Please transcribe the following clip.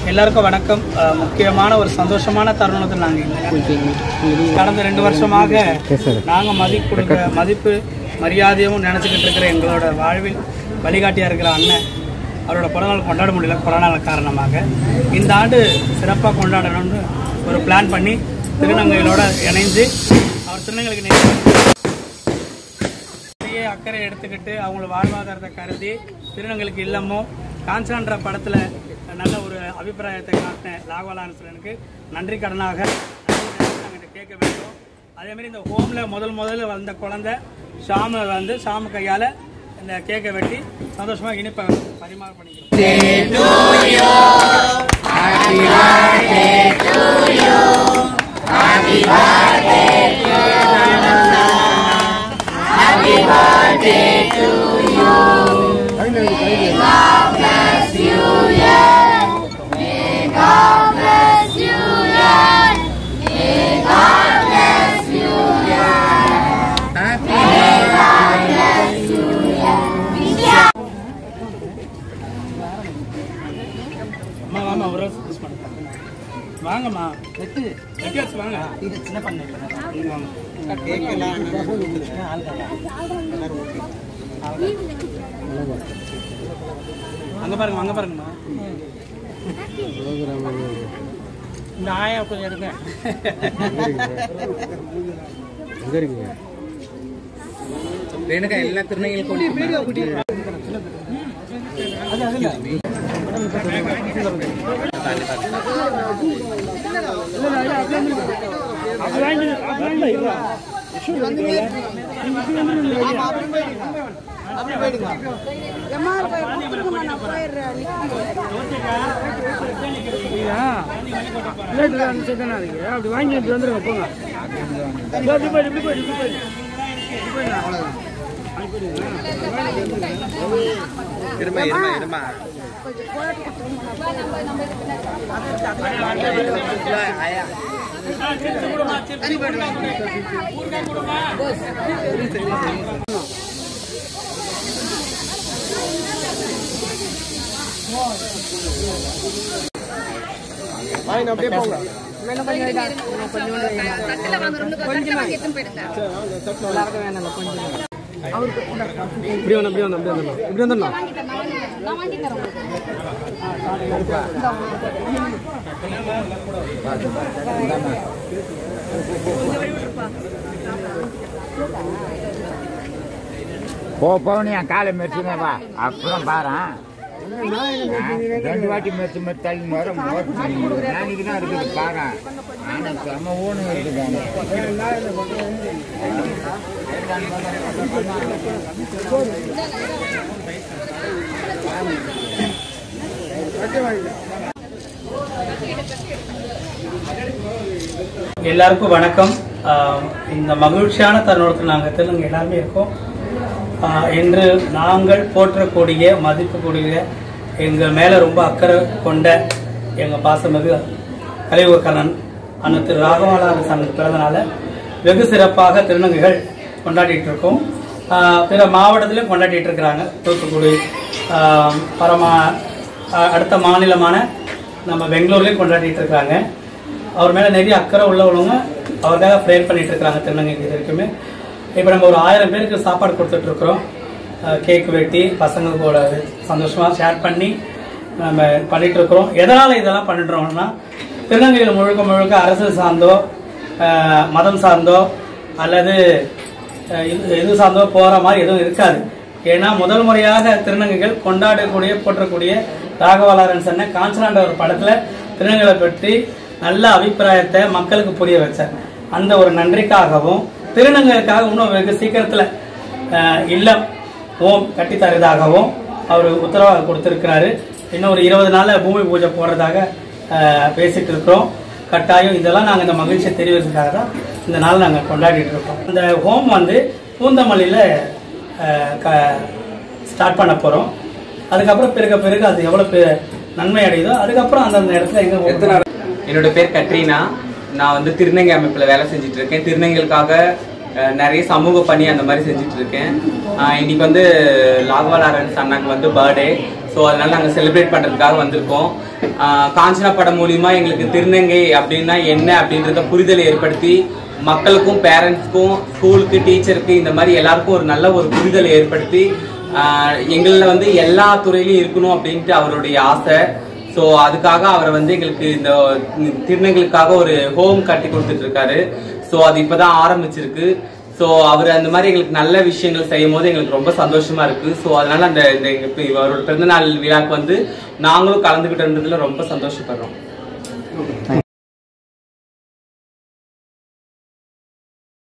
எல்லாருக்கும் வணக்கம் அஹ், முக்கியமான ஒரு சந்தோஷமான தருணத்தில் நாங்கள் கடந்த ரெண்டு வருஷமாக நாங்கள் மதிப்பு கொடுக்க மதிப்பு மரியாதையும் நினச்சிக்கிட்டு இருக்கிற எங்களோட வாழ்வில் வழிகாட்டியாக இருக்கிற அண்ணன் அவரோட பிறந்தநாள் கொண்டாட முடியல கொரோனா காரணமாக இந்த ஆண்டு சிறப்பாக கொண்டாடணும்னு ஒரு பிளான் பண்ணி திருநங்கைகளோட இணைஞ்சு அவர் திருநங்கைகளுக்கு நேர்த்தி பெரிய அக்கறை எடுத்துக்கிட்டு அவங்கள வாழ்வாதாரத்தை கருதி திருநங்களுக்கு இல்லமோ காஞ்சனான்ற படத்தில் நல்ல ஒரு அபிப்பிராயத்தை காட்டின லாகவலானசனுக்கு நன்றி கடனாக நாங்கள் கேட்க வேண்டும் அதே மாதிரி இந்த ஹோமில் முதல் முதல்ல வந்த குழந்தை ஷாம வந்து ஷாம கையால் இந்த கேக்கை வெட்டி சந்தோஷமாக இனிப்பை பரிமாற பண்ணிக்கிறோம் அம்மா வாமா ஒரு ரோஸ் மிஸ் பண்ணுறேன் வாங்கம்மா வெட்டு வெட்டியாச்சு வாங்க இது சின்ன பண்ண வாங்க அங்க பாருங்க அங்க பாருங்கம்மா இந்த ஆயா கொஞ்சம் எடுங்க ரேணுகா எல்லா திருநங்கைகளுக்கும் அப்படி வாங்கி இப்படி வந்துருங்க போங்க இப்படி போயிடு இப்படி போயிடு இப்படி போயிடு இருமா இருமா இருமா ஆயா இப்படி வந்து இப்படி வந்து இப்படி வந்துடலாம் இப்படி வந்துடலாம் போ போன்னு என் காலை மெரிச்சுனே வா அப்புறம் பாரு ரெண்டு வாட்டி மெரிச்சு மெரிச்சு தள்ளி வர நாளைக்கு தான் இருக்குது பாரு ஆனால் செம்ம ஊனு இருக்குது எல்லாருக்கும் வணக்கம் ஆஹ் இந்த மகிழ்ச்சியான தருணத்தில் நாங்கள் தெலுங்கு எல்லாருமே இருக்கோம் ஆஹ் இன்று நாங்கள் போற்றக்கூடிய மதிப்புக்கூடிய எங்கள் மேலே ரொம்ப அக்கறை கொண்ட எங்கள் பாசமிகு கலையூர் கண்ணன் அண்ணன் திரு ராகவாலான சங்க பிறந்தனால வெகு சிறப்பாக திருநங்கைகள் கொண்டாடிட்டு இருக்கோம் ஆஹ் பிற மாவட்டத்திலும் கொண்டாடிட்டு இருக்கிறாங்க தூத்துக்குடி ஆஹ் பரமா ஆஹ் அடுத்த மாநிலமான நம்ம பெங்களூர்லேயும் கொண்டாடிட்டு இருக்கிறாங்க அவர் மேலே நிறைய அக்கறை உள்ளவங்க அவருக்காக ப்ரேயர் பண்ணிட்டு இருக்கிறாங்க திருநங்கை இது வரைக்குமே இப்போ நம்ம ஒரு ஆயிரம் பேருக்கு சாப்பாடு கொடுத்துட்டு இருக்கிறோம் கேக் வெட்டி பசங்க கூட சந்தோஷமாக ஷேர் பண்ணி நம்ம பண்ணிட்டு இருக்கிறோம் எதனால் இதெல்லாம் பண்ணிடுறோம்னா திருநங்கைகள் முழுக்க முழுக்க அரசு சார்ந்தோ அஹ், மதம் சார்ந்தோ அல்லது அஹ், இது எது சார்ந்தோ போகிற மாதிரி எதுவும் இருக்காது ஏன்னா முதல் முறையாக திருநங்கைகள் கொண்டாடக்கூடிய போற்றக்கூடிய ராகவாலாரன் சொன்ன காஞ்சனான்ற ஒரு படத்தில் திருநங்கைகளை பற்றி நல்ல அபிப்பிராயத்தை மக்களுக்கு புரிய வச்சார் அந்த ஒரு நன்றிக்காகவும் திருநங்கைகளுக்காக இன்னும் வெகு சீக்கிரத்தில் இல்லம் ஓம் கட்டி தருவதாகவும் அவர் உத்தரவாதம் கொடுத்திருக்கிறாரு இன்னும் ஒரு இருபது நாள்ல பூமி பூஜை போடுறதாக அஹ், பேசிட்டு இருக்கிறோம் கட்டாயம் இதெல்லாம் நாங்கள் இந்த மகிழ்ச்சியை தெரிவிக்கிறதுக்காக தான் இந்த நாள் நாங்கள் கொண்டாடிட்டு இருக்கோம் இந்த ஹோம் வந்து பூந்தமல்லியில் ஸ்டார்ட் பண்ண போகிறோம் அதுக்கப்புறம் பெருக பெருக அது எவ்வளோ பெ- நன்மை அடையுதோ அதுக்கப்புறம் அந்தந்த இடத்துல எங்கே என்னோட பேர் கட்ரீனா நான் வந்து திருநங்கை அமைப்புல வேலை செஞ்சுட்டு இருக்கேன் திருநங்கைகளுக்காக அஹ், நிறைய சமூக பணி அந்த மாதிரி செஞ்சுட்டு இருக்கேன் அஹ், இன்னைக்கு வந்து லாகவாலாரன்ஸ் அண்ணாக்கு வந்து பர்த்டே ஸோ அதனால நாங்கள் செலிப்ரேட் பண்ணுறதுக்காக வந்திருக்கோம் ஆஹ் காஞ்சனா படம் மூலியமா எங்களுக்கு திருநங்கை அப்படின்னா என்ன அப்படின்றத புரிதலை ஏற்படுத்தி மக்களுக்கும் பேரண்ட்ஸ்க்கும் ஸ்கூலுக்கு டீச்சருக்கு இந்த மாதிரி எல்லாருக்கும் ஒரு நல்ல ஒரு புரிதலை ஏற்படுத்தி ஆஹ் எங்கள வந்து எல்லா துறையிலும் இருக்கணும் அப்படின்ட்டு அவருடைய ஆசை ஸோ அதுக்காக அவர் வந்து எங்களுக்கு இந்த திருநங்களுக்காக ஒரு ஹோம் கட்டி கொடுத்துட்டு இருக்காரு ஸோ அது இப்பதான் ஆரம்பிச்சிருக்கு ஸோ அவர் அந்த மாதிரி எங்களுக்கு நல்ல விஷயங்கள் செய்யும் போது எங்களுக்கு ரொம்ப சந்தோஷமா இருக்கு ஸோ அதனால அந்த இந்த எங்க- இப்ப அவரோட பிறந்தநாள் விழாக்கு வந்து நாங்களும் கலந்துக்கிட்டோன்றதுல ரொம்ப சந்தோஷப்படுறோம்